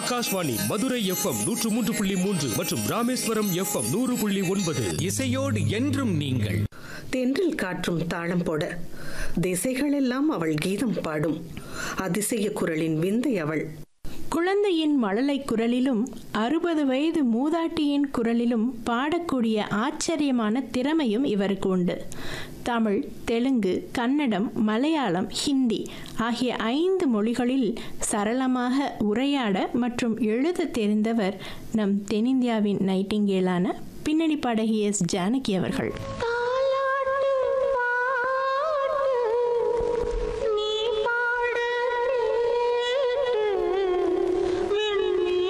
Akashvani Madurai FM நூற்று மூன்று புள்ளி மூன்று மற்றும் ராமேஸ்வரம் எஃப்எம் நூறு புள்ளி ஒன்பது இசையோடு என்றும் நீங்கள் தென்றில் காற்றும் தாளம் போட திசைகளெல்லாம் அவள் கீதம் பாடும் அதிசய குரலின் விந்தை அவள் குழந்தையின் மழலை குரலிலும் அறுபது வயது மூதாட்டியின் குரலிலும் பாடக்கூடிய ஆச்சரியமான திறமையும் இவருக்கு உண்டு தமிழ் தெலுங்கு கன்னடம் மலையாளம் ஹிந்தி ஆகிய ஐந்து மொழிகளில் சரளமாக உரையாட மற்றும் எழுத தெரிந்தவர் நம் தென்னிந்தியாவின் நைட்டிங்கேலான பின்னணி பாடகி எஸ் ஜானகி அவர்கள்